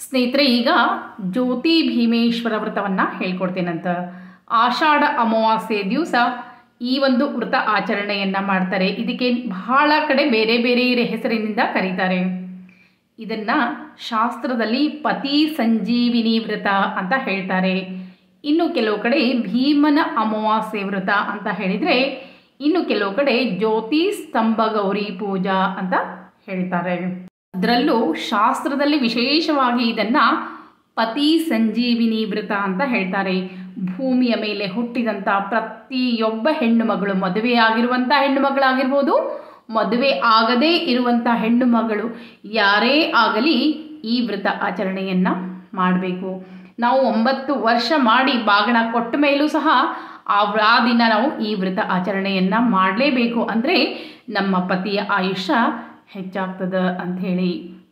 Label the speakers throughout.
Speaker 1: ಸ್ನೇಹಿತರೆ ಈಗ ಜ್ಯೋತಿ ಭೀಮೇಶ್ವರ ವ್ರತವನ್ನು ಹೇಳ್ಕೊಡ್ತೇನಂತ ಆಷಾಢ ಅಮಾವಾಸ್ಯೆ ದಿವಸ ಈ ಒಂದು ವ್ರತ ಆಚರಣೆಯನ್ನು ಮಾಡ್ತಾರೆ ಇದಕ್ಕೆ ಬಹಳ ಕಡೆ ಬೇರೆ ಬೇರೆ ಹೆಸರಿನಿಂದ ಕರೀತಾರೆ ಇದನ್ನು ಶಾಸ್ತ್ರದಲ್ಲಿ ಪತಿ ಸಂಜೀವಿನಿ ವ್ರತ ಅಂತ ಹೇಳ್ತಾರೆ ಇನ್ನು ಕೆಲವು ಕಡೆ ಭೀಮನ ಅಮಾವಾಸ್ಯೆ ವ್ರತ ಅಂತ ಹೇಳಿದರೆ ಇನ್ನು ಕೆಲವು ಕಡೆ ಜ್ಯೋತಿ ಸ್ತಂಭ ಗೌರಿ ಪೂಜಾ ಅಂತ ಹೇಳ್ತಾರೆ ಅದರಲ್ಲೂ ಶಾಸ್ತ್ರದಲ್ಲಿ ವಿಶೇಷವಾಗಿ ಇದನ್ನು ಪತಿ ಸಂಜೀವಿನಿ ವ್ರತ ಅಂತ ಹೇಳ್ತಾರೆ ಭೂಮಿಯ ಮೇಲೆ ಹುಟ್ಟಿದಂಥ ಪ್ರತಿಯೊಬ್ಬ ಹೆಣ್ಣು ಮಗಳು ಮದುವೆಯಾಗಿರುವಂಥ ಹೆಣ್ಣು ಮಗಳಾಗಿರ್ಬೋದು ಮದುವೆ ಆಗದೇ ಇರುವಂಥ ಹೆಣ್ಣು ಮಗಳು ಯಾರೇ ಆಗಲಿ ಈ ವ್ರತ ಆಚರಣೆಯನ್ನು ಮಾಡಬೇಕು ನಾವು ಒಂಬತ್ತು ವರ್ಷ ಮಾಡಿ ಬಾಗಣ ಕೊಟ್ಟ ಮೇಲೂ ಸಹ ಆ ಆ ದಿನ ನಾವು ಈ ವ್ರತ ಆಚರಣೆಯನ್ನು ಮಾಡಲೇಬೇಕು ಅಂದರೆ ನಮ್ಮ ಪತಿಯ ಆಯುಷ್ಯ ಹೆಚ್ಚಾಗ್ತದೆ ಅಂಥೇಳಿ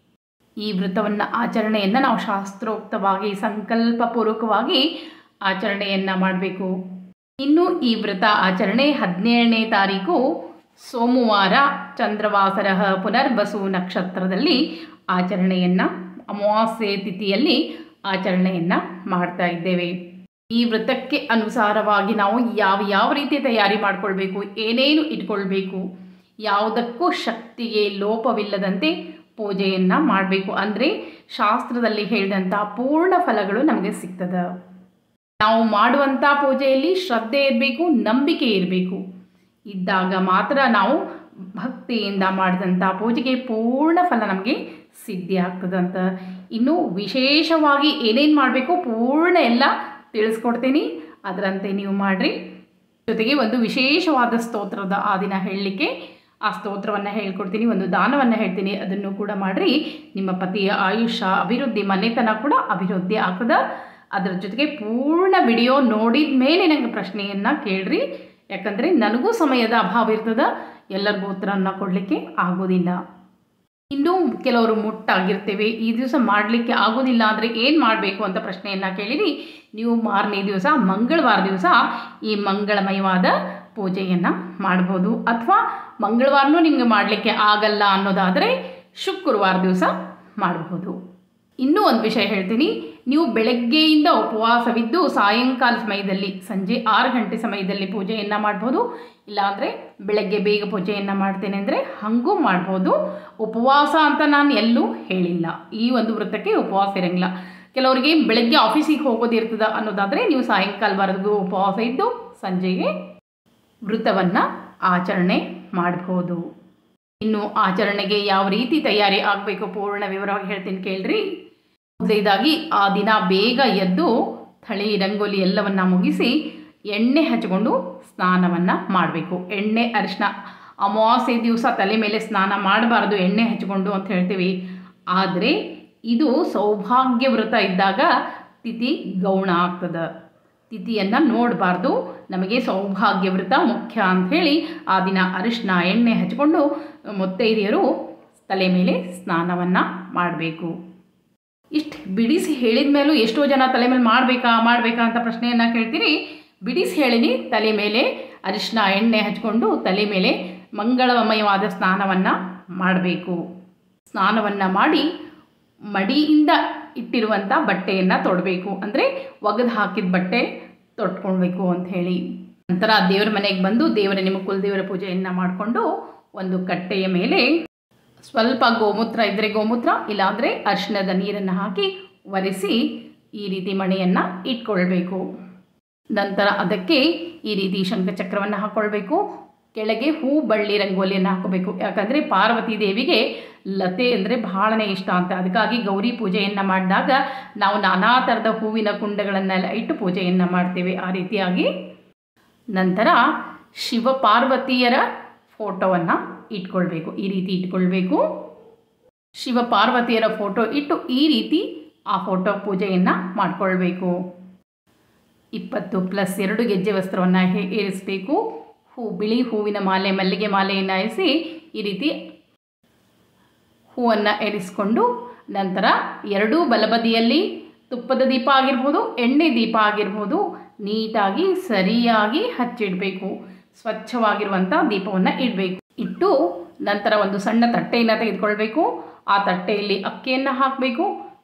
Speaker 1: ಈ ವ್ರತವನ್ನು ಆಚರಣೆಯನ್ನು ನಾವು ಶಾಸ್ತ್ರೋಕ್ತವಾಗಿ ಸಂಕಲ್ಪಪೂರ್ವಕವಾಗಿ ಆಚರಣೆಯನ್ನು ಮಾಡಬೇಕು ಇನ್ನು ಈ ವ್ರತ ಆಚರಣೆ ಹದಿನೇಳನೇ ತಾರೀಕು ಸೋಮವಾರ ಚಂದ್ರವಾಸರ ಪುನರ್ಬಸು ನಕ್ಷತ್ರದಲ್ಲಿ ಆಚರಣೆಯನ್ನು ಅಮಾವಾಸ್ಯೆ ತಿಥಿಯಲ್ಲಿ ಆಚರಣೆಯನ್ನು ಮಾಡ್ತಾ ಇದ್ದೇವೆ ಈ ವ್ರತಕ್ಕೆ ಅನುಸಾರವಾಗಿ ನಾವು ಯಾವ ಯಾವ ರೀತಿ ತಯಾರಿ ಮಾಡಿಕೊಳ್ಬೇಕು ಏನೇನು ಇಟ್ಕೊಳ್ಬೇಕು ಯಾವುದಕ್ಕೂ ಶಕ್ತಿಗೆ ಲೋಪವಿಲ್ಲದಂತೆ ಪೂಜೆಯನ್ನು ಮಾಡಬೇಕು ಅಂದರೆ ಶಾಸ್ತ್ರದಲ್ಲಿ ಹೇಳಿದಂಥ ಪೂರ್ಣ ಫಲಗಳು ನಮಗೆ ಸಿಗ್ತದೆ ನಾವು ಮಾಡುವಂಥ ಪೂಜೆಯಲ್ಲಿ ಶ್ರದ್ಧೆ ಇರಬೇಕು ನಂಬಿಕೆ ಇರಬೇಕು ಇದ್ದಾಗ ಮಾತ್ರ ನಾವು ಭಕ್ತಿಯಿಂದ ಮಾಡಿದಂಥ ಪೂಜೆಗೆ ಪೂರ್ಣ ಫಲ ನಮಗೆ ಸಿದ್ಧಿ ಆಗ್ತದಂತ ಇನ್ನು ವಿಶೇಷವಾಗಿ ಏನೇನು ಮಾಡಬೇಕು ಪೂರ್ಣ ಎಲ್ಲ ತಿಳಿಸ್ಕೊಡ್ತೀನಿ ಅದರಂತೆ ನೀವು ಮಾಡಿರಿ ಜೊತೆಗೆ ಒಂದು ವಿಶೇಷವಾದ ಸ್ತೋತ್ರದ ಆ ದಿನ ಹೇಳಲಿಕ್ಕೆ ಆ ಸ್ತೋತ್ರವನ್ನು ಹೇಳ್ಕೊಡ್ತೀನಿ ಒಂದು ದಾನವನ್ನು ಹೇಳ್ತೀನಿ ಅದನ್ನು ಕೂಡ ಮಾಡಿರಿ ನಿಮ್ಮ ಪತಿಯ ಆಯುಷ್ಯ ಅಭಿವೃದ್ಧಿ ಮನೆತನ ಕೂಡ ಅಭಿವೃದ್ಧಿ ಆಗ್ತದೆ ಅದರ ಜೊತೆಗೆ ಪೂರ್ಣ ವಿಡಿಯೋ ನೋಡಿದ ಮೇಲೆ ನನಗೆ ಪ್ರಶ್ನೆಯನ್ನು ಕೇಳ್ರಿ ಯಾಕಂದರೆ ನನಗೂ ಸಮಯದ ಅಭಾವ ಇರ್ತದೆ ಎಲ್ಲರಿಗೂ ಉತ್ತರವನ್ನು ಕೊಡಲಿಕ್ಕೆ ಆಗೋದಿಲ್ಲ ಇನ್ನೂ ಕೆಲವರು ಮುಟ್ಟಾಗಿರ್ತೇವೆ ಈ ದಿವಸ ಮಾಡಲಿಕ್ಕೆ ಆಗೋದಿಲ್ಲ ಅಂದರೆ ಏನು ಮಾಡಬೇಕು ಅಂತ ಪ್ರಶ್ನೆಯನ್ನು ಕೇಳಿರಿ ನೀವು ಮಾರನೇ ದಿವಸ ಮಂಗಳವಾರ ದಿವಸ ಈ ಮಂಗಳಮಯವಾದ ಪೂಜೆಯನ್ನು ಮಾಡ್ಬೋದು ಅಥವಾ ಮಂಗಳವಾರನೂ ನಿಮಗೆ ಮಾಡಲಿಕ್ಕೆ ಆಗಲ್ಲ ಅನ್ನೋದಾದರೆ ಶುಕ್ರವಾರ ದಿವಸ ಮಾಡಬಹುದು ಇನ್ನೂ ಒಂದು ವಿಷಯ ಹೇಳ್ತೀನಿ ನೀವು ಬೆಳಗ್ಗೆಯಿಂದ ಉಪವಾಸವಿದ್ದು ಸಾಯಂಕಾಲ ಸಮಯದಲ್ಲಿ ಸಂಜೆ ಆರು ಗಂಟೆ ಸಮಯದಲ್ಲಿ ಪೂಜೆಯನ್ನು ಮಾಡ್ಬೋದು ಇಲ್ಲಾಂದರೆ ಬೆಳಗ್ಗೆ ಬೇಗ ಪೂಜೆಯನ್ನು ಮಾಡ್ತೇನೆ ಅಂದರೆ ಹಾಗೂ ಮಾಡ್ಬೋದು ಉಪವಾಸ ಅಂತ ನಾನು ಎಲ್ಲೂ ಹೇಳಿಲ್ಲ ಈ ಒಂದು ವೃತ್ತಕ್ಕೆ ಉಪವಾಸ ಇರೋಂಗಿಲ್ಲ ಕೆಲವರಿಗೆ ಬೆಳಗ್ಗೆ ಆಫೀಸಿಗೆ ಹೋಗೋದಿರ್ತದ ಅನ್ನೋದಾದರೆ ನೀವು ಸಾಯಂಕಾಲವರೆಗೂ ಉಪವಾಸ ಇದ್ದು ಸಂಜೆಗೆ ವೃತ್ತವನ್ನು ಆಚರಣೆ ಮಾಡ್ಬೋದು ಇನ್ನು ಆಚರಣೆಗೆ ಯಾವ ರೀತಿ ತಯಾರಿ ಆಗಬೇಕು ಪೂರ್ಣ ವಿವರವಾಗಿ ಹೇಳ್ತೀನಿ ಕೇಳ್ರಿ ಮೊದಲನೇದಾಗಿ ಆ ದಿನ ಬೇಗ ಎದ್ದು ಥಳಿ ರಂಗೋಲಿ ಎಲ್ಲವನ್ನು ಮುಗಿಸಿ ಎಣ್ಣೆ ಹಚ್ಕೊಂಡು ಸ್ನಾನವನ್ನು ಮಾಡಬೇಕು ಎಣ್ಣೆ ಅರಿಶಿನ ಅಮಾವಾಸ್ಯೆ ದಿವಸ ತಲೆ ಮೇಲೆ ಸ್ನಾನ ಮಾಡಬಾರ್ದು ಎಣ್ಣೆ ಹಚ್ಕೊಂಡು ಅಂತ ಹೇಳ್ತೀವಿ ಆದರೆ ಇದು ಸೌಭಾಗ್ಯ ವ್ರತ ಇದ್ದಾಗ ತಿಥಿ ಗೌಣ ಆಗ್ತದೆ ತಿಥಿಯನ್ನು ನೋಡಬಾರ್ದು ನಮಗೆ ಸೌಭಾಗ್ಯ ವ್ರತ ಮುಖ್ಯ ಅಂಥೇಳಿ ಆ ದಿನ ಅರಿಶಿನ ಎಣ್ಣೆ ಹಚ್ಕೊಂಡು ಮುತ್ತೈದೆಯರು ತಲೆ ಮೇಲೆ ಸ್ನಾನವನ್ನು ಮಾಡಬೇಕು ಇಷ್ಟು ಬಿಡಿಸಿ ಹೇಳಿದ ಮೇಲೂ ಎಷ್ಟೋ ಜನ ತಲೆ ಮೇಲೆ ಮಾಡಬೇಕಾ ಮಾಡಬೇಕಾ ಅಂತ ಪ್ರಶ್ನೆಯನ್ನು ಕೇಳ್ತೀರಿ ಬಿಡಿಸಿ ಹೇಳಿನಿ ತಲೆ ಮೇಲೆ ಅರಿಶಿನ ಎಣ್ಣೆ ಹಚ್ಕೊಂಡು ತಲೆ ಮೇಲೆ ಮಂಗಳಮಯವಾದ ಸ್ನಾನವನ್ನು ಮಾಡಬೇಕು ಸ್ನಾನವನ್ನು ಮಾಡಿ ಮಡಿಯಿಂದ ಇಟ್ಟಿರುವಂಥ ಬಟ್ಟೆಯನ್ನು ತೊಡಬೇಕು ಅಂದರೆ ಒಗೆದು ಹಾಕಿದ ಬಟ್ಟೆ ತೊಟ್ಕೊಳ್ಬೇಕು ಅಂತ ಹೇಳಿ ನಂತರ ದೇವರ ಮನೆಗೆ ಬಂದು ದೇವರ ನಿಮ್ಮ ಕುಲದೇವರ ಪೂಜೆಯನ್ನು ಮಾಡಿಕೊಂಡು ಒಂದು ಕಟ್ಟೆಯ ಮೇಲೆ ಸ್ವಲ್ಪ ಗೋಮೂತ್ರ ಇದ್ದರೆ ಗೋಮೂತ್ರ ಇಲ್ಲಾಂದರೆ ಅರಿಶಿಣದ ನೀರನ್ನು ಹಾಕಿ ಒರೆಸಿ ಈ ರೀತಿ ಮಣೆಯನ್ನು ಇಟ್ಕೊಳ್ಬೇಕು ನಂತರ ಅದಕ್ಕೆ ಈ ರೀತಿ ಶಂಖಚಕ್ರವನ್ನು ಹಾಕ್ಕೊಳ್ಬೇಕು ಕೆಳಗೆ ಹೂ ಬಳ್ಳಿ ರಂಗೋಲಿಯನ್ನು ಹಾಕೋಬೇಕು ಯಾಕಂದರೆ ಪಾರ್ವತಿ ದೇವಿಗೆ ಲತೆ ಅಂದರೆ ಬಹಳನೇ ಇಷ್ಟ ಅಂತ ಅದಕ್ಕಾಗಿ ಗೌರಿ ಪೂಜೆಯನ್ನು ಮಾಡಿದಾಗ ನಾವು ನಾನಾ ಥರದ ಹೂವಿನ ಕುಂಡಗಳನ್ನೆಲ್ಲ ಇಟ್ಟು ಪೂಜೆಯನ್ನು ಮಾಡ್ತೇವೆ ಆ ರೀತಿಯಾಗಿ ನಂತರ ಶಿವ ಪಾರ್ವತಿಯರ ಫೋಟೋವನ್ನು ಇಟ್ಕೊಳ್ಬೇಕು ಈ ರೀತಿ ಇಟ್ಕೊಳ್ಬೇಕು ಶಿವ ಪಾರ್ವತಿಯರ ಫೋಟೋ ಇಟ್ಟು ಈ ರೀತಿ ಆ ಫೋಟೋ ಪೂಜೆಯನ್ನು ಮಾಡಿಕೊಳ್ಬೇಕು ಇಪ್ಪತ್ತು ಪ್ಲಸ್ ಎರಡು ಗೆಜ್ಜೆ ವಸ್ತ್ರವನ್ನು ಏರಿಸಬೇಕು ಹೂ ಬಿಳಿ ಹೂವಿನ ಮಾಲೆ ಮಲ್ಲಿಗೆ ಮಾಲೆಯನ್ನು ಇರಿಸಿ ಈ ರೀತಿ ಹೂವನ್ನು ಏರಿಸ್ಕೊಂಡು ನಂತರ ಎರಡೂ ಬಲಬದಿಯಲ್ಲಿ ತುಪ್ಪದ ದೀಪ ಆಗಿರ್ಬೋದು ಎಣ್ಣೆ ದೀಪ ಆಗಿರ್ಬೋದು ನೀಟಾಗಿ ಸರಿಯಾಗಿ ಹಚ್ಚಿಡಬೇಕು ಸ್ವಚ್ಛವಾಗಿರುವಂಥ ದೀಪವನ್ನು ಇಡಬೇಕು ಇಟ್ಟು ನಂತರ ಒಂದು ಸಣ್ಣ ತಟ್ಟೆಯನ್ನು ತೆಗೆದುಕೊಳ್ಬೇಕು ಆ ತಟ್ಟೆಯಲ್ಲಿ ಅಕ್ಕಿಯನ್ನು ಹಾಕಬೇಕು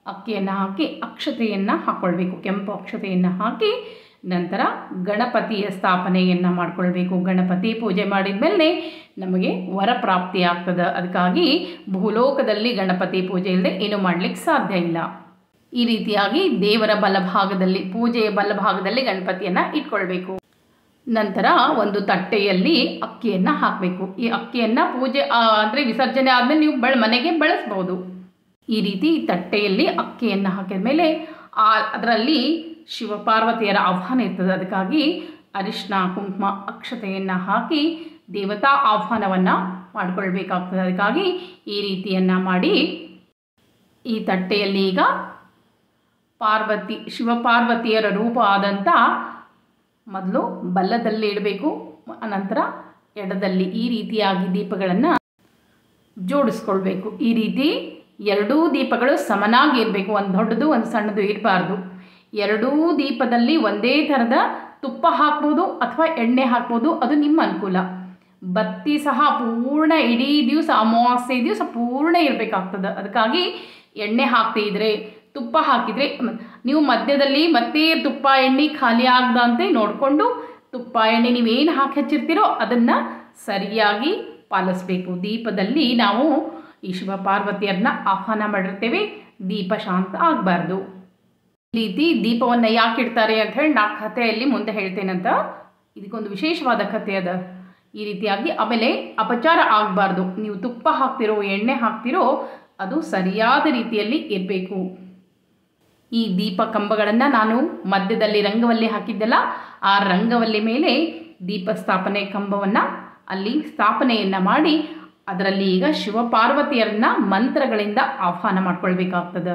Speaker 1: ಅಕ್ಕಿಯನ್ನು ಹಾಕಿ ಅಕ್ಷತೆಯನ್ನು ಹಾಕ್ಕೊಳ್ಬೇಕು ಕೆಂಪು ಅಕ್ಷತೆಯನ್ನು ಹಾಕಿ ನಂತರ ಗಣಪತಿಯ ಸ್ಥಾಪನೆಯನ್ನು ಮಾಡ್ಕೊಳ್ಬೇಕು ಗಣಪತಿ ಪೂಜೆ ಮಾಡಿದ ಮೇಲೆ ನಮಗೆ ವರ ಪ್ರಾಪ್ತಿ ಆಗ್ತದೆ ಅದಕ್ಕಾಗಿ ಭೂಲೋಕದಲ್ಲಿ ಗಣಪತಿ ಪೂಜೆ ಇಲ್ಲದೆ ಏನು ಮಾಡಲಿಕ್ಕೆ ಸಾಧ್ಯ ಇಲ್ಲ ಈ ರೀತಿಯಾಗಿ ದೇವರ ಬಲಭಾಗದಲ್ಲಿ ಪೂಜೆಯ ಬಲಭಾಗದಲ್ಲಿ ಗಣಪತಿಯನ್ನು ಇಟ್ಕೊಳ್ಬೇಕು ನಂತರ ಒಂದು ತಟ್ಟೆಯಲ್ಲಿ ಅಕ್ಕಿಯನ್ನು ಹಾಕಬೇಕು ಈ ಅಕ್ಕಿಯನ್ನು ಪೂಜೆ ಅಂದರೆ ವಿಸರ್ಜನೆ ಆದಮೇಲೆ ನೀವು ಬಳ ಮನೆಗೆ ಬಳಸ್ಬೋದು ಈ ರೀತಿ ತಟ್ಟೆಯಲ್ಲಿ ಅಕ್ಕಿಯನ್ನು ಹಾಕಿದ ಮೇಲೆ ಆ ಅದರಲ್ಲಿ ಶಿವಪಾರ್ವತಿಯರ ಆಹ್ವಾನ ಇರ್ತದೆ ಅದಕ್ಕಾಗಿ ಅರಿಶಿನ ಕುಂಕುಮ ಅಕ್ಷತೆಯನ್ನು ಹಾಕಿ ದೇವತಾ ಆಹ್ವಾನವನ್ನು ಮಾಡಿಕೊಳ್ಬೇಕಾಗ್ತದೆ ಅದಕ್ಕಾಗಿ ಈ ರೀತಿಯನ್ನು ಮಾಡಿ ಈ ತಟ್ಟೆಯಲ್ಲಿ ಈಗ ಪಾರ್ವತಿ ಶಿವಪಾರ್ವತಿಯರ ರೂಪ ಆದಂಥ ಮೊದಲು ಬಲ್ಲದಲ್ಲಿ ಇಡಬೇಕು ಅನಂತರ ಎಡದಲ್ಲಿ ಈ ರೀತಿಯಾಗಿ ದೀಪಗಳನ್ನು ಜೋಡಿಸ್ಕೊಳ್ಬೇಕು ಈ ರೀತಿ ಎರಡೂ ದೀಪಗಳು ಸಮನಾಗಿ ಇರಬೇಕು ಒಂದು ದೊಡ್ಡದು ಒಂದು ಸಣ್ಣದು ಇರಬಾರ್ದು ಎರಡೂ ದೀಪದಲ್ಲಿ ಒಂದೇ ಥರದ ತುಪ್ಪ ಹಾಕ್ಬೋದು ಅಥವಾ ಎಣ್ಣೆ ಹಾಕ್ಬೋದು ಅದು ನಿಮ್ಮ ಅನುಕೂಲ ಬತ್ತಿ ಸಹ ಪೂರ್ಣ ಇಡೀ ದಿವಸ ಅಮಾವಾಸ್ಯೆ ದಿವಸ ಪೂರ್ಣ ಇರಬೇಕಾಗ್ತದೆ ಅದಕ್ಕಾಗಿ ಎಣ್ಣೆ ಹಾಕ್ತಿದ್ರೆ ತುಪ್ಪ ಹಾಕಿದರೆ ನೀವು ಮಧ್ಯದಲ್ಲಿ ಮತ್ತೆ ತುಪ್ಪ ಎಣ್ಣೆ ಖಾಲಿ ಆಗದಂತೆ ನೋಡಿಕೊಂಡು ತುಪ್ಪ ಎಣ್ಣೆ ನೀವೇನು ಹಾಕಿ ಹಚ್ಚಿರ್ತೀರೋ ಅದನ್ನು ಸರಿಯಾಗಿ ಪಾಲಿಸ್ಬೇಕು ದೀಪದಲ್ಲಿ ನಾವು ಈ ಶಿವ ಪಾರ್ವತಿಯರನ್ನ ಆಹ್ವಾನ ಮಾಡಿರ್ತೇವೆ ದೀಪ ಶಾಂತ ಆಗಬಾರ್ದು ಈ ರೀತಿ ದೀಪವನ್ನು ಯಾಕೆ ಇಡ್ತಾರೆ ಅಂತ ಹೇಳಿ ನಾ ಕಥೆಯಲ್ಲಿ ಮುಂದೆ ಹೇಳ್ತೇನಂತ ಇದಕ್ಕೊಂದು ವಿಶೇಷವಾದ ಕಥೆ ಅದ ಈ ರೀತಿಯಾಗಿ ಆಮೇಲೆ ಅಪಚಾರ ಆಗಬಾರ್ದು ನೀವು ತುಪ್ಪ ಹಾಕ್ತಿರೋ ಎಣ್ಣೆ ಹಾಕ್ತಿರೋ ಅದು ಸರಿಯಾದ ರೀತಿಯಲ್ಲಿ ಇರಬೇಕು ಈ ದೀಪ ಕಂಬಗಳನ್ನು ನಾನು ಮಧ್ಯದಲ್ಲಿ ರಂಗವಲ್ಲಿ ಹಾಕಿದ್ದೆಲ್ಲ ಆ ರಂಗವಲ್ಲಿ ಮೇಲೆ ದೀಪ ಸ್ಥಾಪನೆ ಕಂಬವನ್ನು ಅಲ್ಲಿ ಸ್ಥಾಪನೆಯನ್ನು ಮಾಡಿ ಅದರಲ್ಲಿ ಈಗ ಶಿವಪಾರ್ವತಿಯರನ್ನ ಮಂತ್ರಗಳಿಂದ ಆಹ್ವಾನ ಮಾಡ್ಕೊಳ್ಬೇಕಾಗ್ತದೆ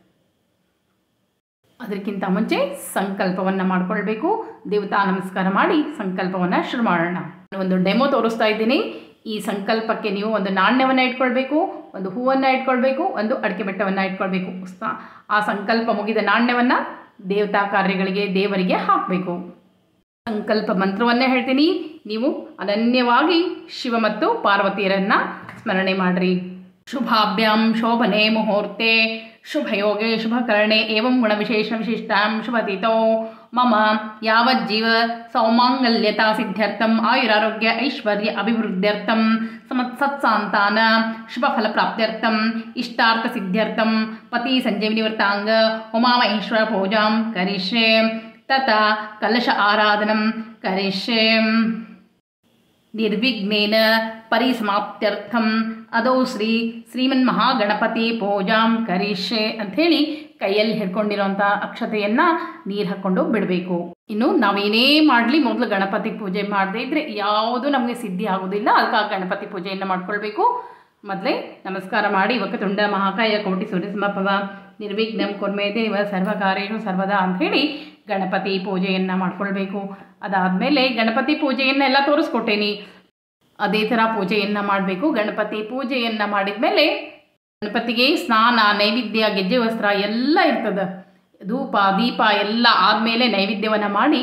Speaker 1: ಅದಕ್ಕಿಂತ ಮುಂಚೆ ಸಂಕಲ್ಪವನ್ನು ಮಾಡ್ಕೊಳ್ಬೇಕು ದೇವತಾ ನಮಸ್ಕಾರ ಮಾಡಿ ಸಂಕಲ್ಪವನ್ನು ಶುರು ಮಾಡೋಣ ಒಂದು ಡೆಮೋ ತೋರಿಸ್ತಾ ಇದ್ದೀನಿ ಈ ಸಂಕಲ್ಪಕ್ಕೆ ನೀವು ಒಂದು ನಾಣ್ಯವನ್ನು ಇಟ್ಕೊಳ್ಬೇಕು ಒಂದು ಹೂವನ್ನು ಇಟ್ಕೊಳ್ಬೇಕು ಒಂದು ಅಡಿಕೆ ಬೆಟ್ಟವನ್ನು ಇಟ್ಕೊಳ್ಬೇಕು ಸ- ಆ ಸಂಕಲ್ಪ ಮುಗಿದ ನಾಣ್ಯವನ್ನು ದೇವತಾ ಕಾರ್ಯಗಳಿಗೆ ದೇವರಿಗೆ ಹಾಕಬೇಕು ಸಂಕಲ್ಪ ಮಂತ್ರವನ್ನೇ ಹೇಳ್ತೀನಿ ನೀವು ಅನನ್ಯವಾಗಿ ಶಿವ ಮತ್ತು ಪಾರ್ವತಿಯರನ್ನ ಸ್ಮರಣೆ ಮಾಡ್ರಿ ಶುಭಾಭ್ಯಾಂ ಶೋಭನೆ ಮುಹೂರ್ತೆ ಶುಭಯೋಗೆ ಶುಭಕರ್ಣೆ ಏವಂ ಗುಣವಿಶೇಷ ವಿಶಿಷ್ಟಾಂ ಶುಭತಿತೋ ಮಮ ಯಾವಜ್ಜೀವ ಸೌಮಾಂಗಲ್ಯತಾ ಸಿದ್ಧ್ಯರ್ಥಂ ಆಯುರಾರೋಗ್ಯ ಐಶ್ವರ್ಯ ಅಭಿವೃದ್ಧ್ಯರ್ಥಂ ಸಮತ್ ಸತ್ಸಾಂತಾನ ಶುಭಫಲ ಪ್ರಾಪ್ತ್ಯರ್ಥಂ ಇಷ್ಟಾರ್ಥ ಸಿದ್ಧ್ಯರ್ಥಂ ಪತಿ ಸಂಜೀವಿನಿ ವ್ರತಾಂಗ ಉಮಾಮಹೇಶ್ವರ ಪೂಜಾಂ ಕರಿಷ್ಯೆ ತಥಾ ಕಲಶ ಆರಾಧನಂ ಕರಿಷ್ಯೆ ನಿರ್ವಿಘ್ನೇನ ಪರಿಸಮಾಪ್ತ್ಯರ್ಥಂ ಅದೋ ಶ್ರೀ ಶ್ರೀಮನ್ ಮಹಾಗಣಪತಿ ಪೂಜಾಂ ಕರಿಷ್ಯೆ ಅಂಥೇಳಿ ಕೈಯಲ್ಲಿ ಹಿಡ್ಕೊಂಡಿರೋಂಥ ಅಕ್ಷತೆಯನ್ನು ನೀರು ಹಾಕ್ಕೊಂಡು ಬಿಡಬೇಕು ಇನ್ನು ನಾವೇನೇ ಮಾಡಲಿ ಮೊದಲು ಗಣಪತಿ ಪೂಜೆ ಮಾಡದೇ ಇದ್ದರೆ ಯಾವುದೂ ನಮಗೆ ಸಿದ್ಧಿ ಆಗೋದಿಲ್ಲ ಅದಕ್ಕಾಗಿ ಗಣಪತಿ ಪೂಜೆಯನ್ನು ಮಾಡ್ಕೊಳ್ಬೇಕು ಮೊದಲೇ ನಮಸ್ಕಾರ ಮಾಡಿ ವಕತುಂಡ ಮಹಾಕಾಯ ಕೋಟಿ ಸೂರ್ಯ ಸಮಭವ ನಿರ್ವಿಘ್ನಂ ಕುರ್ಮೇ ದೇವ ಸರ್ವಕಾರ್ಯೇಷು ಸರ್ವದಾ ಅಂಥೇಳಿ ಗಣಪತಿ ಪೂಜೆಯನ್ನು ಮಾಡ್ಕೊಳ್ಬೇಕು ಅದಾದಮೇಲೆ ಗಣಪತಿ ಪೂಜೆಯನ್ನೆಲ್ಲ ತೋರಿಸ್ಕೊಟ್ಟೇನಿ ಅದೇ ಥರ ಪೂಜೆಯನ್ನು ಮಾಡಬೇಕು ಗಣಪತಿ ಪೂಜೆಯನ್ನು ಮಾಡಿದ ಮೇಲೆ ಗಣಪತಿಗೆ ಸ್ನಾನ ನೈವೇದ್ಯ ಗೆಜ್ಜೆ ವಸ್ತ್ರ ಎಲ್ಲ ಇರ್ತದೆ ಧೂಪ ದೀಪ ಎಲ್ಲ ಆದಮೇಲೆ ನೈವೇದ್ಯವನ್ನು ಮಾಡಿ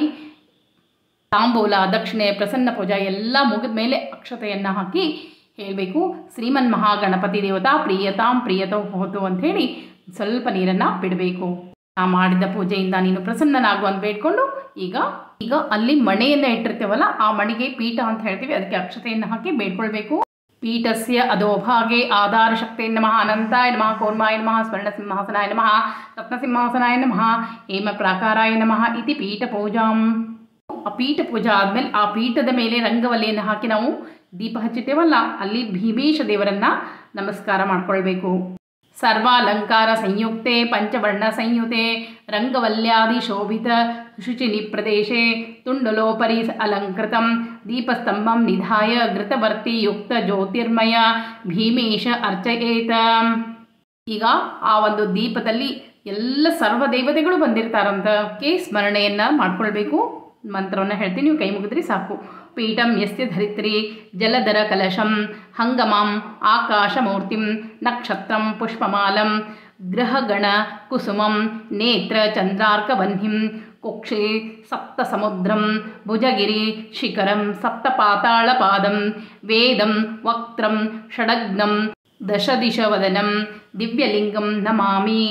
Speaker 1: ತಾಂಬೂಲ ದಕ್ಷಿಣೆ ಪ್ರಸನ್ನ ಪೂಜಾ ಎಲ್ಲ ಮುಗಿದ ಮೇಲೆ ಅಕ್ಷತೆಯನ್ನು ಹಾಕಿ ಹೇಳಬೇಕು ಶ್ರೀಮನ್ ಮಹಾಗಣಪತಿ ದೇವತಾ ಪ್ರಿಯತಾಂ ಪ್ರಿಯತೋ ಹೋತು ಅಂಥೇಳಿ ಸ್ವಲ್ಪ ನೀರನ್ನು ಬಿಡಬೇಕು ಆ ಮಾಡಿದ ಪೂಜೆಯಿಂದ ನೀನು ಪ್ರಸನ್ನನಾಗು ಅಂತ ಬೇಡ್ಕೊಂಡು ಈಗ ಈಗ ಅಲ್ಲಿ ಮಣೆಯನ್ನು ಇಟ್ಟಿರ್ತೇವಲ್ಲ ಆ ಮಣಿಗೆ ಪೀಠ ಅಂತ ಹೇಳ್ತೀವಿ ಅದಕ್ಕೆ ಅಕ್ಷತೆಯನ್ನು ಹಾಕಿ ಬೇಡ್ಕೊಳ್ಬೇಕು ಪೀಠಸ್ಯ ಅಧೋಭಾಗೆ ಆಧಾರ ಶಕ್ತಿಯ ನಮಃ ಅನಂತಾಯ ನಮಃ ಕೂರ್ಮಾಯ ನಮಃ ಸ್ವರ್ಣ ಸಿಂಹಾಸನಾಯ ನಮಃ ರತ್ನಸಿಂಹಾಸನಾಯ ನಮಃ ಹೇಮ ಪ್ರಾಕಾರಾಯ ನಮಃ ಇತಿ ಪೀಠ ಪೂಜಾಂ ಆ ಪೀಠ ಪೂಜಾ ಆದಮೇಲೆ ಆ ಪೀಠದ ಮೇಲೆ ರಂಗವಲ್ಲಿಯನ್ನು ಹಾಕಿ ನಾವು ದೀಪ ಹಚ್ಚುತ್ತೇವಲ್ಲ ಅಲ್ಲಿ ಭೀಮೇಶ ದೇವರನ್ನ ನಮಸ್ಕಾರ ಮಾಡ್ಕೊಳ್ಬೇಕು ಸರ್ವಾಲಂಕಾರ ಸಂಯುಕ್ತೆ ಪಂಚವರ್ಣ ಸಂಯುತೆ ರಂಗವಲ್ಯಾದಿ ಶೋಭಿತ ಶುಚಿನಿ ಪ್ರದೇಶೆ ತುಂಡಲೋಪರಿ ಅಲಂಕೃತಂ ದೀಪಸ್ತಂಭಂ ನಿಧಾಯ ಘೃತವರ್ತಿ ಯುಕ್ತ ಜ್ಯೋತಿರ್ಮಯ ಭೀಮೇಶ ಅರ್ಚಯೇತ ಈಗ ಆ ಒಂದು ದೀಪದಲ್ಲಿ ಎಲ್ಲ ಸರ್ವ ದೇವತೆಗಳು ಬಂದಿರ್ತಾರಂತ ಕೆ ಸ್ಮರಣೆಯನ್ನು ಮಾಡ್ಕೊಳ್ಬೇಕು ಮಂತ್ರವನ್ನು ಹೇಳ್ತೀನಿ ನೀವು ಕೈ ಮುಗಿದ್ರಿ ಸಾಕು ಪೀಠಂ ಯಸ್ಯ ಧರಿತ್ರಿ ಜಲಧರ ಕಲಶಂ ಹಂಗಮಾಂ ಆಕಾಶಮೂರ್ತಿಂ ನಕ್ಷತ್ರಂ ಪುಷ್ಪಮಾಲಂ ಗ್ರಹಗಣ ಕುಸುಮಂ ನೇತ್ರ ಚಂದ್ರಾರ್ಕವನ್ಹಿಂ ಕುಕ್ಷೆ ಸಪ್ತ ಸಮುದ್ರಂ ಭುಜಗಿರಿ ಶಿಖರಂ ಸಪ್ತ ಪಾತಾಳಪಾದಂ ವೇದಂ ವಕ್ತ್ರಂ ಷಡಗ್ನಂ ದಶದಿಶವದನಂ ದಿವ್ಯಲಿಂಗಂ ನಮಾಮಿ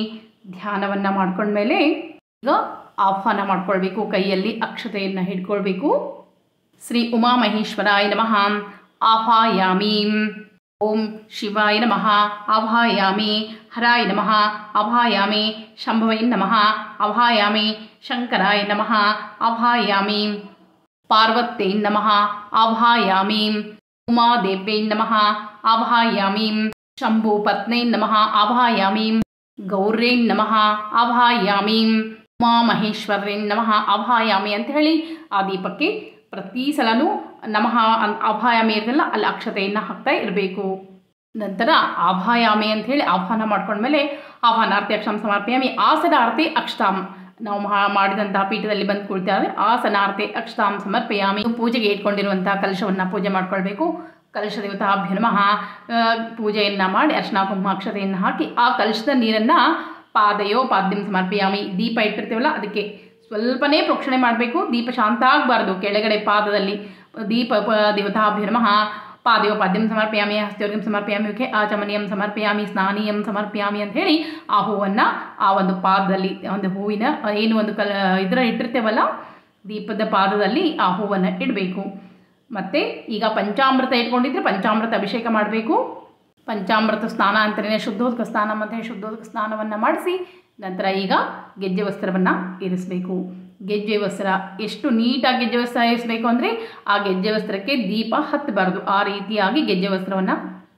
Speaker 1: ಧ್ಯಾನವನ್ನು ಮಾಡ್ಕೊಂಡ್ಮೇಲೆ ಈಗ ಆಹ್ವಾನ ಮಾಡ್ಕೊಳ್ಬೇಕು ಕೈಯಲ್ಲಿ ಅಕ್ಷತೆಯನ್ನು ಹಿಡ್ಕೊಳ್ಬೇಕು ಶ್ರೀ ಉಮಾಮಹೇಶ್ವರಾಯ ನಮಃ ಆಹ್ವಾಯಾಮಿ ಓಂ ಶಿವಾಯ ನಮಃ ಆವಾಯಾಮಿ ಹರಾಯ ನಮಃ ಆವಾಯಾಮಿ ಶಂಭವೈ ನಮಃ ಆವಾಯಾಮಿ ಶಂಕರಾಯ ನಮಃ ಆವಾಯಾಮಿ ಪಾರ್ವತೈ ನಮಃ ಆವಾಯಾಮಿ ಉಮಾದೇವ್ಯೈ ನಮಃ ಆವಾಯಾಮಿ ಶಂಭುಪತ್ನೈ ನಮಃ ಆವಾಯಾಮಿ ಗೌರ್ಯೈ ನಮಃ ಆವಾಯಾಮಿ ಉಮಾಮಹೇಶ್ವರೈ ನಮಃ ಆವಾಯಾಮಿ ಅಂತ ಹೇಳಿ ಆ ದೀಪಕ್ಕೆ ಪ್ರತಿ ಸಲನೂ ನಮಃ ಅನ್ ಆಭಾಯಾಮಿ ಇರ್ತಲ್ಲ ಅಲ್ಲಿ ಅಕ್ಷತೆಯನ್ನು ಹಾಕ್ತಾ ಇರಬೇಕು ನಂತರ ಆಭಾಯಾಮಿ ಅಂತ ಹೇಳಿ ಆಹ್ವಾನ ಮಾಡ್ಕೊಂಡ್ಮೇಲೆ ಆಹ್ವಾನಾರ್ತಿ ಅಕ್ಷಾಂ ಸಮರ್ಪಯಾಮಿ ಆಸನಾರ್ತಿ ಅಕ್ಷತಾಂ ನಾವು ಮಹಾ ಮಾಡಿದಂತಹ ಪೀಠದಲ್ಲಿ ಬಂದು ಕುಳಿತಾರೆ ಆಸನಾರ್ತಿ ಅಕ್ಷತಾಂ ಸಮರ್ಪಯಾಮಿ ಪೂಜೆಗೆ ಇಟ್ಕೊಂಡಿರುವಂತಹ ಕಲಶವನ್ನು ಪೂಜೆ ಮಾಡ್ಕೊಳ್ಬೇಕು ಕಲಶ ದೇವತಾಭ್ಯ ನಮಃ ಆ, ಪೂಜೆಯನ್ನು ಮಾಡಿ ಅರ್ಶನ ಕುಂಕುಮ ಅಕ್ಷತೆಯನ್ನು ಹಾಕಿ ಆ ಕಲಶದ ನೀರನ್ನು ಪಾದಯೋ ಪಾದ್ಯಂ ಸಮರ್ಪಯಾಮಿ ದೀಪ ಇಟ್ಟಿರ್ತೀವಲ್ಲ ಅದಕ್ಕೆ ಸ್ವಲ್ಪನೇ ಪ್ರೋಕ್ಷಣೆ ಮಾಡಬೇಕು ದೀಪ ಶಾಂತ ಆಗಬಾರ್ದು ಕೆಳಗಡೆ ಪಾದದಲ್ಲಿ ದೀಪ ಪ ದೇವತಾಭ್ಯ ನಮಃ ಪಾದಯೋ ಪಾದ್ಯಂ ಸಮರ್ಪಯಾಮಿ ಹಸ್ತ್ಯೋರ್ಗಂ ಸಮರ್ಪಯಾಮಿ ಓಕೆ ಆಚಮನೀಯಂ ಸಮರ್ಪಯಾಮಿ ಸ್ನಾನೀಯಂ ಸಮರ್ಪಯಾಮಿ ಅಂತ ಹೇಳಿ ಆ ಹೂವನ್ನು ಆ ಒಂದು ಪಾದದಲ್ಲಿ ಒಂದು ಹೂವಿನ ಏನು ಒಂದು ಕಲ ಇದರ ಇಟ್ಟಿರ್ತೇವಲ್ಲ ದೀಪದ ಪಾದದಲ್ಲಿ ಆ ಹೂವನ್ನು ಇಡಬೇಕು ಮತ್ತು ಈಗ ಪಂಚಾಮೃತ ಇಟ್ಕೊಂಡಿದ್ರೆ ಪಂಚಾಮೃತ ಅಭಿಷೇಕ ಮಾಡಬೇಕು ಪಂಚಾಮೃತ ಸ್ನಾನ ಅಂತಲೇ ಶುದ್ಧೋದಕ ಸ್ನಾನ ಮತ್ತು ಶುದ್ಧೋದಕ ಸ್ನಾನವನ್ನು ಮಾಡಿಸಿ ನಂತರ ಈಗ ಗೆಜ್ಜೆ ವಸ್ತ್ರವನ್ನು ಇರಿಸಬೇಕು ಗೆಜ್ಜೆ ವಸ್ತ್ರ ಎಷ್ಟು ನೀಟಾಗಿ ಗೆಜ್ಜೆ ವಸ್ತ್ರ ಇರಿಸಬೇಕು ಅಂದರೆ ಆ ಗೆಜ್ಜೆ ವಸ್ತ್ರಕ್ಕೆ ದೀಪ ಹತ್ತಬಾರ್ದು ಆ ರೀತಿಯಾಗಿ ಗೆಜ್ಜೆ ವಸ್ತ್ರವನ್ನು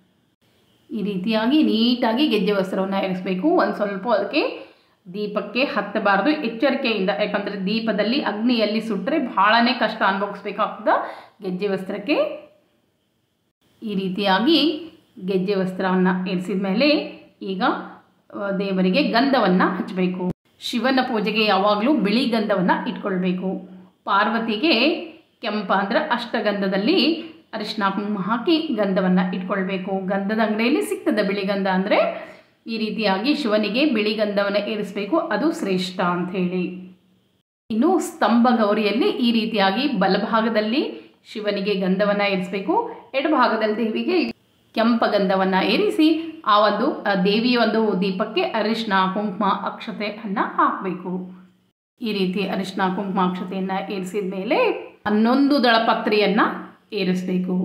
Speaker 1: ಈ ರೀತಿಯಾಗಿ ನೀಟಾಗಿ ಗೆಜ್ಜೆ ವಸ್ತ್ರವನ್ನು ಇರಿಸಬೇಕು ಒಂದು ಸ್ವಲ್ಪ ಅದಕ್ಕೆ ದೀಪಕ್ಕೆ ಹತ್ತಬಾರ್ದು ಎಚ್ಚರಿಕೆಯಿಂದ ಯಾಕಂದರೆ ದೀಪದಲ್ಲಿ ಅಗ್ನಿಯಲ್ಲಿ ಸುಟ್ಟರೆ ಬಹಳನೇ ಕಷ್ಟ ಅನುಭವಿಸ್ಬೇಕಾಗ್ತದೆ ಗೆಜ್ಜೆ ವಸ್ತ್ರಕ್ಕೆ ಈ ರೀತಿಯಾಗಿ ಗೆಜ್ಜೆ ವಸ್ತ್ರವನ್ನು ಇರಿಸಿದ ಮೇಲೆ ಈಗ ಆ, ದೇವರಿಗೆ ಗಂಧವನ್ನು ಹಚ್ಚಬೇಕು ಶಿವನ ಪೂಜೆಗೆ ಯಾವಾಗಲೂ ಬಿಳಿ ಗಂಧವನ್ನು ಇಟ್ಕೊಳ್ಬೇಕು ಪಾರ್ವತಿಗೆ ಕೆಂಪ ಅಂದರೆ ಅಷ್ಟಗಂಧದಲ್ಲಿ ಅರಿಶಿನ ಕುಂಕುಮ ಹಾಕಿ ಗಂಧವನ್ನು ಇಟ್ಕೊಳ್ಬೇಕು ಗಂಧದ ಅಂಗಡಿಯಲ್ಲಿ ಸಿಗ್ತದೆ ಬಿಳಿ ಗಂಧ ಅಂದರೆ ಈ ರೀತಿಯಾಗಿ ಶಿವನಿಗೆ ಬಿಳಿ ಗಂಧವನ್ನು ಏರಿಸಬೇಕು ಅದು ಶ್ರೇಷ್ಠ ಅಂಥೇಳಿ ಇನ್ನು ಸ್ತಂಭ ಗೌರಿಯಲ್ಲಿ ಈ ರೀತಿಯಾಗಿ ಬಲಭಾಗದಲ್ಲಿ ಶಿವನಿಗೆ ಗಂಧವನ್ನು ಏರಿಸಬೇಕು ಎಡಭಾಗದಲ್ಲಿ ದೇವಿಗೆ ಕೆಂಪ ಗಂಧವನ್ನು ಏರಿಸಿ ಆ ಒಂದು ಆ ದೇವಿಯ ಒಂದು ದೀಪಕ್ಕೆ ಅರಿಶಿನ ಕುಂಕುಮ ಅಕ್ಷತೆಯನ್ನು ಹಾಕಬೇಕು ಈ ರೀತಿ ಅರಿಶಿನ ಕುಂಕುಮ ಅಕ್ಷತೆಯನ್ನು ಏರಿಸಿದ ಮೇಲೆ ಹನ್ನೊಂದು ದಳಪತ್ರಿಯನ್ನು ಏರಿಸಬೇಕು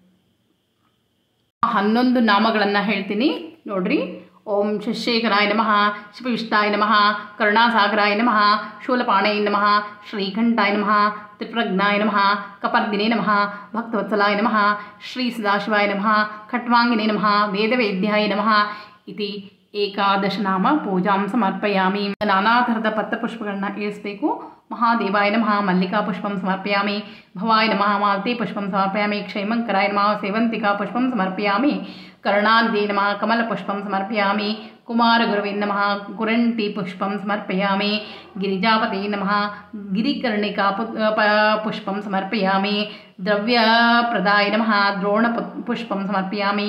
Speaker 1: ಹನ್ನೊಂದು ನಾಮಗಳನ್ನು ಹೇಳ್ತೀನಿ ನೋಡ್ರಿ ಓಂ ಶಶೇಖರಾಯ ನಮಃ ಶಿವವಿಷ್ಟಾಯ ನಮಃ ಕರುಣಾಸಾಗರಾಯ ನಮಃ ಶೂಲಪಾಣಯ ನಮಃ ಶ್ರೀಕಂಠಾಯ ನಮಃ ತ್ರಿಪ್ರಜ್ಞಾಯ ನಮಃ ಕಪರ್ದಿನೇ ನಮಃ ಭಕ್ತವತ್ಸಲಾಯ ನಮಃ ಶ್ರೀ ಸದಾಶಿವಾಯ ನಮಃ ಖಟ್ವಾಂಗಿನೇ ನಮಃ ವೇದವೇದ್ಯಾಯ ನಮಃ ಇತಿ ಏಕಾದಶ ನಾಮ ಪೂಜಾಂ ಸಮರ್ಪಯಾಮಿ ನಾನಾ ಥರದ ಪತ್ರಪುಷ್ಪಗಳನ್ನ ಇಳಿಸಬೇಕು ಮಹಾದೇವಾಯ ನಮಃ ಮಲ್ಲಿಕಾ ಪುಷ್ಪಂ ಸಮರ್ಪಯಾಮಿ ಭವಾಯ ನಮಃ ಮಾಲತಿ ಪುಷ್ಪಂ ಸಮರ್ಪಯಾಮಿ ಕ್ಷೈಮಂಕರಾಯ ನಮಃ ಸೇವಂತಿಕಾ ಪುಷ್ಪಂ ಸಮರ್ಪಯಾಮಿ ಕರುಣಾನಿಧಿ ನಮಃ ಕಮಲಪುಷ್ಪಂ ಸಮರ್ಪಯಾಮಿ ಕುಮಾರಗುರುವೇ ನಮಃ ಗುರಂಟಿ ಪುಷ್ಪಂ ಸಮರ್ಪಯಾಮಿ ಗಿರಿಜಾಪತಿ ನಮಃ ಗಿರಿಕರ್ಣಿಕಾ ಪು ಪ- ಪುಷ್ಪಂ ಸಮರ್ಪಯಾಮಿ ದ್ರವ್ಯಪ್ರದಾಯ ನಮಃ ದ್ರೋಣ ಪು- ಪುಷ್ಪಂ ಸಮರ್ಪಯಾಮಿ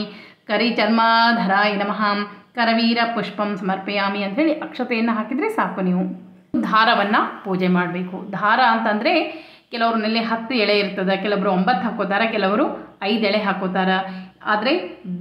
Speaker 1: ಕರಿಚರ್ಮಧರಾಯ ನಮಃ ಕರವೀರ ಪುಷ್ಪಂ ಸಮರ್ಪಯಾಮಿ ಅಂಥೇಳಿ ಅಕ್ಷತೆಯನ್ನು ಹಾಕಿದರೆ ಸಾಕು ನೀವು ದಾರವನ್ನು ಪೂಜೆ ಮಾಡಬೇಕು ದಾರ ಅಂತಂದರೆ ಕೆಲವ್ರನ್ನಲ್ಲಿ ಹತ್ತು ಎಳೆ ಇರ್ತದೆ ಕೆಲವರು ಒಂಬತ್ತು ಹಾಕೋತಾರೆ ಕೆಲವರು ಐದು ಎಳೆ ಹಾಕೋತಾರೆ ಆದರೆ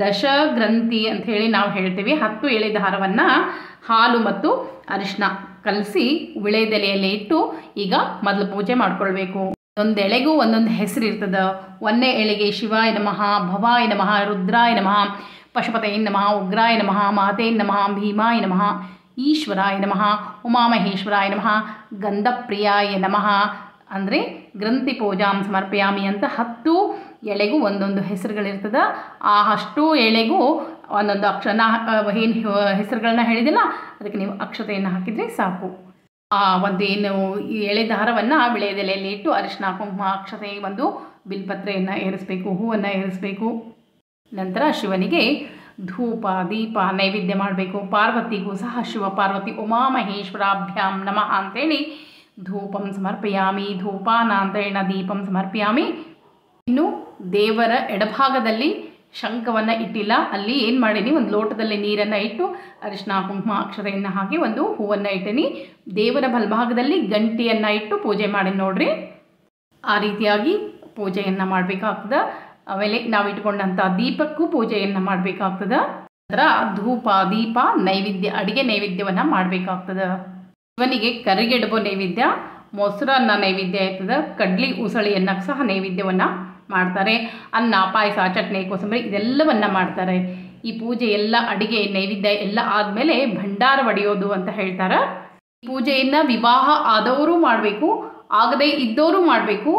Speaker 1: ದಶಗ್ರಂಥಿ ಅಂಥೇಳಿ ನಾವು ಹೇಳ್ತೀವಿ ಹತ್ತು ಎಳೆ ದಾರವನ್ನು ಹಾಲು ಮತ್ತು ಅರಿಶಿನ ಕಲಸಿ ವಿಳೆದೆಲೆಯಲ್ಲಿ ಇಟ್ಟು ಈಗ ಮೊದಲು ಪೂಜೆ ಮಾಡ್ಕೊಳ್ಬೇಕು ಒಂದೊಂದು ಎಳೆಗೂ ಒಂದೊಂದು ಹೆಸರು ಇರ್ತದೆ ಒಂದನೇ ಎಳೆಗೆ ಶಿವಾಯ ನಮಃ ಭವಾಯ ನಮಃ ರುದ್ರಾಯ ನಮಃ ಪಶುಪತಯ ನಮಃ ಉಗ್ರಾಯ ನಮಃ ಮಹತೇ ನಮಃ ಭೀಮಾಯ ನಮಃ ಈಶ್ವರಾಯ ನಮಃ ಉಮಾಮಹೇಶ್ವರಾಯ ನಮಃ ಗಂಧಪ್ರಿಯಾಯ ನಮಃ ಅಂದರೆ ಗ್ರಂಥಿ ಪೂಜಾಂ ಸಮರ್ಪಯಾಮಿ ಅಂತ ಹತ್ತು ಎಳೆಗೂ ಒಂದೊಂದು ಹೆಸರುಗಳಿರ್ತದೆ ಆ ಅಷ್ಟು ಎಳೆಗೂ ಒಂದೊಂದು ಅಕ್ಷರ ಏನು ಹೆಸರುಗಳನ್ನ ಹೇಳಿದಿಲ್ಲ ಅದಕ್ಕೆ ನೀವು ಅಕ್ಷತೆಯನ್ನು ಹಾಕಿದರೆ ಸಾಕು ಆ ಒಂದು ಏನು ಈ ಎಳೆ ದಾರವನ್ನು ವಿಳೆದೆಲೆಯಲ್ಲಿ ಇಟ್ಟು ಅರಿಶಿನ ಕುಂಕುಮ ಅಕ್ಷತೆ ಒಂದು ಬಿಲ್ಪತ್ರೆಯನ್ನು ಏರಿಸಬೇಕು ಹೂವನ್ನು ಏರಿಸಬೇಕು ನಂತರ ಶಿವನಿಗೆ ಧೂಪ ದೀಪ ನೈವೇದ್ಯ ಮಾಡಬೇಕು ಪಾರ್ವತಿಗೂ ಸಹ ಶಿವ ಪಾರ್ವತಿ ಉಮಾಮಹೇಶ್ವರಾಭ್ಯಾಂ ನಮಃ ಅಂತೇಳಿ ಧೂಪಂ ಸಮರ್ಪಯಾಮಿ ಧೂಪಾನಾಂತರೇಣ ದೀಪಂ ಸಮರ್ಪಯಾಮಿ ಇನ್ನು ದೇವರ ಎಡಭಾಗದಲ್ಲಿ ಶಂಖವನ್ನು ಇಟ್ಟಿಲ್ಲ ಅಲ್ಲಿ ಏನು ಮಾಡೀನಿ ಒಂದು ಲೋಟದಲ್ಲಿ ನೀರನ್ನು ಇಟ್ಟು ಅರಿಶಿನ ಕುಂಕುಮ ಅಕ್ಷತೆಯನ್ನು ಹಾಕಿ ಒಂದು ಹೂವನ್ನು ಇಟ್ಟೀನಿ ದೇವರ ಬಲಭಾಗದಲ್ಲಿ ಗಂಟೆಯನ್ನು ಇಟ್ಟು ಪೂಜೆ ಮಾಡಿ ನೋಡ್ರಿ ಆ ರೀತಿಯಾಗಿ ಪೂಜೆಯನ್ನು ಮಾಡಬೇಕಾಗ್ತದೆ ಆಮೇಲೆ ನಾವು ಇಟ್ಕೊಂಡಂಥ ದೀಪಕ್ಕೂ ಪೂಜೆಯನ್ನು ಮಾಡಬೇಕಾಗ್ತದೆ ನಂತರ ಧೂಪ ದೀಪ ನೈವೇದ್ಯ ಅಡಿಗೆ ನೈವೇದ್ಯವನ್ನು ಮಾಡಬೇಕಾಗ್ತದೆ ಇವನಿಗೆ ಕರಿಗೆಡುಬು ನೈವೇದ್ಯ ಮೊಸರನ್ನ ನೈವೇದ್ಯ ಆಯ್ತದೆ ಕಡ್ಲಿ ಉಸಳಿಯನ್ನು ಸಹ ನೈವೇದ್ಯವನ್ನು ಮಾಡ್ತಾರೆ ಅನ್ನ ಪಾಯಸ ಚಟ್ನಿ ಕೋಸಂಬರಿ ಇದೆಲ್ಲವನ್ನು ಮಾಡ್ತಾರೆ ಈ ಪೂಜೆ ಎಲ್ಲ ಅಡಿಗೆ ನೈವೇದ್ಯ ಎಲ್ಲ ಆದಮೇಲೆ ಭಂಡಾರ ಒಡೆಯೋದು ಅಂತ ಹೇಳ್ತಾರೆ ಈ ಪೂಜೆಯನ್ನು ವಿವಾಹ ಆದವರು ಮಾಡಬೇಕು ಆಗದೇ ಇದ್ದವರು ಮಾಡಬೇಕು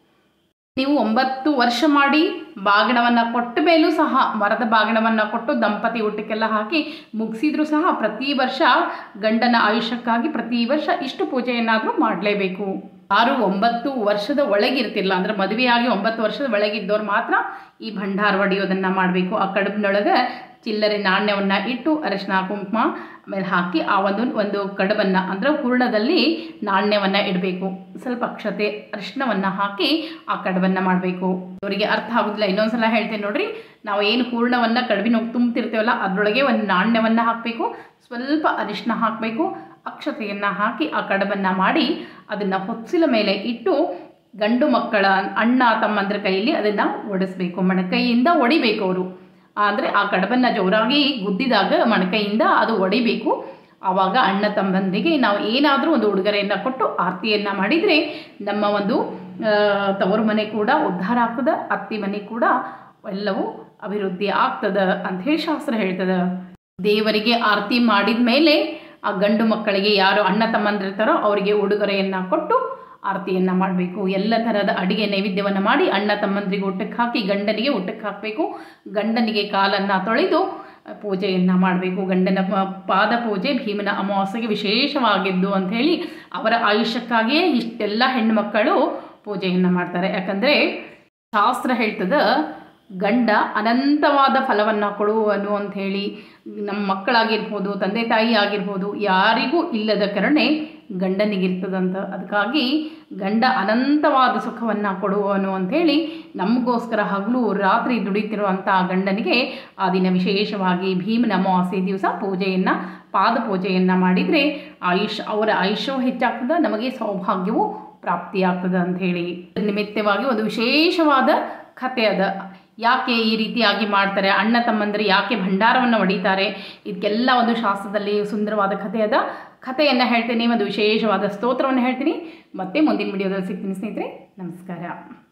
Speaker 1: ನೀವು ಒಂಬತ್ತು ವರ್ಷ ಮಾಡಿ ಬಾಗಿಣವನ್ನು ಕೊಟ್ಟ ಮೇಲೂ ಸಹ ಮರದ ಬಾಗಿಣವನ್ನು ಕೊಟ್ಟು ದಂಪತಿ ಊಟಕ್ಕೆಲ್ಲ ಹಾಕಿ ಮುಗಿಸಿದ್ರೂ ಸಹ ಪ್ರತಿ ವರ್ಷ ಗಂಡನ ಆಯುಷ್ಯಕ್ಕಾಗಿ ಪ್ರತಿ ವರ್ಷ ಇಷ್ಟು ಪೂಜೆಯನ್ನಾದರೂ ಮಾಡಲೇಬೇಕು ಯಾರು ಒಂಬತ್ತು ವರ್ಷದ ಒಳಗಿರ್ತಿಲ್ಲ ಅಂದರೆ ಮದುವೆಯಾಗಿ ಒಂಬತ್ತು ವರ್ಷದ ಒಳಗಿದ್ದವ್ರು ಮಾತ್ರ ಈ ಭಂಡಾರ ಒಡೆಯೋದನ್ನು ಮಾಡಬೇಕು ಆ ಕಡುಬಿನೊಳಗೆ ಚಿಲ್ಲರೆ ನಾಣ್ಯವನ್ನು ಇಟ್ಟು ಅರಿಶಿನ ಕುಂಕುಮ ಆಮೇಲೆ ಹಾಕಿ ಆ ಒಂದು ಒಂದು ಕಡುಬನ್ನು ಅಂದರೆ ಹೂರ್ಣದಲ್ಲಿ ನಾಣ್ಯವನ್ನು ಇಡಬೇಕು ಸ್ವಲ್ಪ ಅಕ್ಷತೆ ಅರಿಶಿನವನ್ನು ಹಾಕಿ ಆ ಕಡುಬನ್ನು ಮಾಡಬೇಕು ಅವರಿಗೆ ಅರ್ಥ ಆಗೋದಿಲ್ಲ ಇನ್ನೊಂದ್ಸಲ ಹೇಳ್ತೇನೆ ನೋಡ್ರಿ ನಾವು ಏನು ಹೂರ್ಣವನ್ನು ಕಡುಬಿನ ತುಂಬ್ತಿರ್ತೇವಲ್ಲ ಅದರೊಳಗೆ ಒಂದು ನಾಣ್ಯವನ್ನು ಹಾಕಬೇಕು ಸ್ವಲ್ಪ ಅರಿಶಿನ ಹಾಕಬೇಕು ಅಕ್ಷತೆಯನ್ನು ಹಾಕಿ ಆ ಕಡುಬನ್ನು ಮಾಡಿ ಅದನ್ನು ಹೊತ್ತಿಲ ಮೇಲೆ ಇಟ್ಟು ಗಂಡು ಮಕ್ಕಳ ಅಣ್ಣ ತಮ್ಮಂದ್ರ ಕೈಯಲ್ಲಿ ಅದನ್ನು ಒಡಿಸ್ಬೇಕು ಮಣಕೈಯಿಂದ ಒಡಿಬೇಕು ಅವರು ಆದರೆ ಆ ಕಡುಬನ್ನು ಜೋರಾಗಿ ಗುದ್ದಿದಾಗ ಮಣಕೈಯಿಂದ ಅದು ಒಡಿಬೇಕು ಆವಾಗ ಅಣ್ಣ ತಮ್ಮಂದಿರಿಗೆ ನಾವು ಏನಾದರೂ ಒಂದು ಉಡುಗೊರೆಯನ್ನು ಕೊಟ್ಟು ಆರತಿಯನ್ನು ಮಾಡಿದರೆ ನಮ್ಮ ಒಂದು ಆ, ತವರು ಮನೆ ಕೂಡ ಉದ್ಧಾರ ಆಗ್ತದೆ ಅತ್ತಿ ಮನೆ ಕೂಡ ಎಲ್ಲವೂ ಅಭಿವೃದ್ಧಿ ಆಗ್ತದೆ ಅಂತ ಹೇಳಿ ಶಾಸ್ತ್ರ ಹೇಳ್ತದೆ ದೇವರಿಗೆ ಆರತಿ ಮಾಡಿದ ಮೇಲೆ ಆ ಗಂಡು ಮಕ್ಕಳಿಗೆ ಯಾರು ಅಣ್ಣ ತಮ್ಮಂದಿರ್ತಾರೋ ಅವರಿಗೆ ಉಡುಗೊರೆಯನ್ನು ಕೊಟ್ಟು ಆರತಿಯನ್ನು ಮಾಡಬೇಕು ಎಲ್ಲ ಥರದ ಅಡಿಗೆ ನೈವೇದ್ಯವನ್ನು ಮಾಡಿ ಅಣ್ಣ ತಮ್ಮಂದ್ರಿಗೆ ಊಟಕ್ಕೆ ಹಾಕಿ ಗಂಡನಿಗೆ ಊಟಕ್ಕೆ ಹಾಕಬೇಕು ಗಂಡನಿಗೆ ಕಾಲನ್ನು ತೊಳೆದು ಪೂಜೆಯನ್ನು ಮಾಡಬೇಕು ಗಂಡನ ಪ- ಪಾದ ಪೂಜೆ ಭೀಮನ ಅಮಾವಾಸ್ಯೆಗೆ ವಿಶೇಷವಾಗಿದ್ದು ಅಂಥೇಳಿ ಅವರ ಆಯುಷ್ಯಕ್ಕಾಗಿಯೇ ಇಷ್ಟೆಲ್ಲ ಹೆಣ್ಣುಮಕ್ಕಳು ಪೂಜೆಯನ್ನು ಮಾಡ್ತಾರೆ ಯಾಕಂದರೆ ಶಾಸ್ತ್ರ ಹೇಳ್ತದೆ ಗಂಡ ಅನಂತವಾದ ಫಲವನ್ನು ಕೊಡುವನು ಅಂಥೇಳಿ ನಮ್ಮ ಮಕ್ಕಳಾಗಿರ್ಬೋದು ತಂದೆ ತಾಯಿ ಆಗಿರ್ಬೋದು ಯಾರಿಗೂ ಇಲ್ಲದ ಕರುಣೆ ಗಂಡನಿಗಿರ್ತದಂತ ಅದಕ್ಕಾಗಿ ಗಂಡ ಅನಂತವಾದ ಸುಖವನ್ನು ಕೊಡುವನು ಅಂಥೇಳಿ ನಮಗೋಸ್ಕರ ಹಗಲು ರಾತ್ರಿ ದುಡಿತಿರುವಂಥ ಗಂಡನಿಗೆ ಆ ದಿನ ವಿಶೇಷವಾಗಿ ಭೀಮನ ಅಮಾವಾಸ್ಯೆ ದಿವಸ ಪೂಜೆಯನ್ನು ಪಾದ ಪೂಜೆಯನ್ನು ಮಾಡಿದರೆ ಆಯುಷ್ ಅವರ ಆಯುಷ್ಯವು ಹೆಚ್ಚಾಗ್ತದೆ ನಮಗೆ ಸೌಭಾಗ್ಯವು ಪ್ರಾಪ್ತಿಯಾಗ್ತದೆ ಅಂಥೇಳಿ ನಿಮಿತ್ತವಾಗಿ ಒಂದು ವಿಶೇಷವಾದ ಕಥೆ ಅದ ಯಾಕೆ ಈ ರೀತಿಯಾಗಿ ಮಾಡ್ತಾರೆ ಅಣ್ಣ ತಮ್ಮಂದರು ಯಾಕೆ ಭಂಡಾರವನ್ನು ಹೊಡಿತಾರೆ ಇದಕ್ಕೆಲ್ಲ ಒಂದು ಶಾಸ್ತ್ರದಲ್ಲಿ ಸುಂದರವಾದ ಕಥೆ ಅದ ಕಥೆಯನ್ನು ಹೇಳ್ತೀನಿ ಒಂದು ವಿಶೇಷವಾದ ಸ್ತೋತ್ರವನ್ನು ಹೇಳ್ತೀನಿ ಮತ್ತೆ ಮುಂದಿನ ವಿಡಿಯೋದಲ್ಲಿ ಸಿಗ್ತೀನಿ ಸ್ನೇಹಿತರೆ ನಮಸ್ಕಾರ